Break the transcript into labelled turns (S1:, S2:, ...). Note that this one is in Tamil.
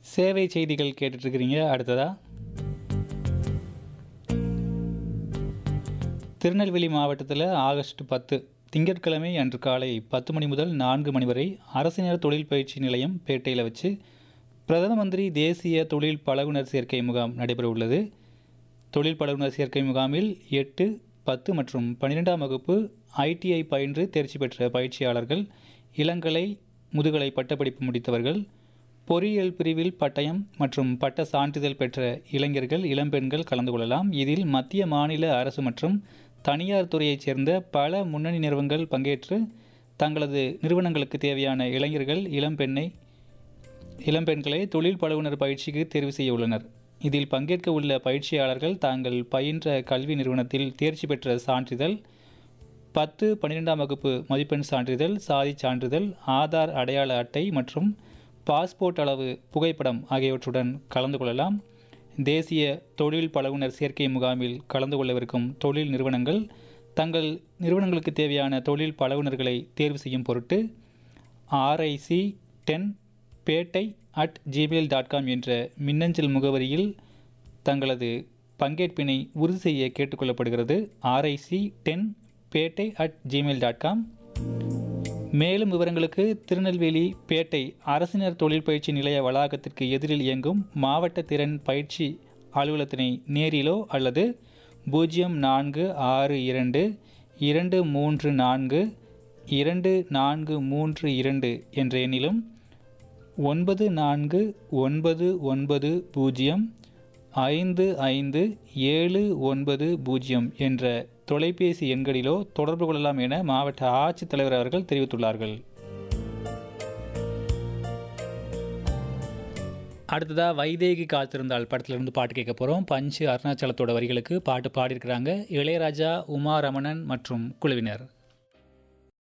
S1: சேவை செய்திகள் கேட்டுட்ருக்கிறீங்க அடுத்ததா திருநெல்வேலி மாவட்டத்தில் ஆகஸ்ட் பத்து திங்கட்கிழமை அன்று காலை பத்து மணி முதல் நான்கு மணி வரை அரசினர் தொழில் பயிற்சி நிலையம் பேட்டையில் வச்சு பிரதம மந்திரி தேசிய தொழில் பழகுனர் சேர்க்கை முகாம் நடைபெற உள்ளது தொழில் பழகுனர் சேர்க்கை முகாமில் எட்டு பத்து மற்றும் பன்னிரெண்டாம் வகுப்பு ஐடிஐ பயின்று தேர்ச்சி பெற்ற பயிற்சியாளர்கள் இளங்கலை முதுகலை பட்டப்படிப்பு முடித்தவர்கள் பொறியியல் பிரிவில் பட்டயம் மற்றும் பட்ட சான்றிதழ் பெற்ற இளைஞர்கள் இளம்பெண்கள் கலந்து கொள்ளலாம் இதில் மத்திய மாநில அரசு மற்றும் தனியார் துறையைச் சேர்ந்த பல முன்னணி நிறுவனங்கள் பங்கேற்று தங்களது நிறுவனங்களுக்கு தேவையான இளைஞர்கள் இளம்பெண்ணை இளம்பெண்களை தொழில் பழகுனர் பயிற்சிக்கு தேர்வு செய்ய உள்ளனர் இதில் பங்கேற்க உள்ள பயிற்சியாளர்கள் தாங்கள் பயின்ற கல்வி நிறுவனத்தில் தேர்ச்சி பெற்ற சான்றிதழ் பத்து பன்னிரெண்டாம் வகுப்பு மதிப்பெண் சான்றிதழ் சாதி சான்றிதழ் ஆதார் அடையாள அட்டை மற்றும் பாஸ்போர்ட் அளவு புகைப்படம் ஆகியவற்றுடன் கலந்து கொள்ளலாம் தேசிய தொழில் பழகுனர் சேர்க்கை முகாமில் கலந்து கொள்ளவிருக்கும் தொழில் நிறுவனங்கள் தங்கள் நிறுவனங்களுக்கு தேவையான தொழில் பழகுனர்களை தேர்வு செய்யும் பொருட்டு RIC ten Pettai at Gmail dot com என்ற மின்னஞ்சல் முகவரியில் தங்களது பங்கேற்பினை உறுதி செய்ய கேட்டுக்கொள்ளப்படுகிறது RIC ten Pettai at Gmail dot com மேலும் விவரங்களுக்கு திருநெல்வேலி பேட்டை அரசினர் தொழில் பயிற்சி நிலைய வளாகத்திற்கு எதிரில் இயங்கும் மாவட்ட திறன் பயிற்சி அலுவலகத்தினை நேரிலோ அல்லது பூஜ்ஜியம் நான்கு ஆறு இரண்டு இரண்டு மூன்று நான்கு இரண்டு நான்கு மூன்று இரண்டு என்ற எண்ணிலும் ஒன்பது நான்கு ஒன்பது ஒன்பது பூஜ்ஜியம் ஐந்து ஐந்து ஏழு ஒன்பது பூஜ்ஜியம் என்ற தொலைபேசி எண்களிலோ தொடர்பு கொள்ளலாம் என மாவட்ட ஆட்சித்தலைவர் அவர்கள் தெரிவித்துள்ளார்கள் அடுத்ததாக வைதேகி காத்திருந்தால் படத்திலிருந்து பாட்டு கேட்க போகிறோம் பஞ்சு அருணாச்சலத்தோட வரிகளுக்கு பாட்டு பாடியிருக்கிறாங்க இளையராஜா உமா ரமணன் மற்றும் குழுவினர்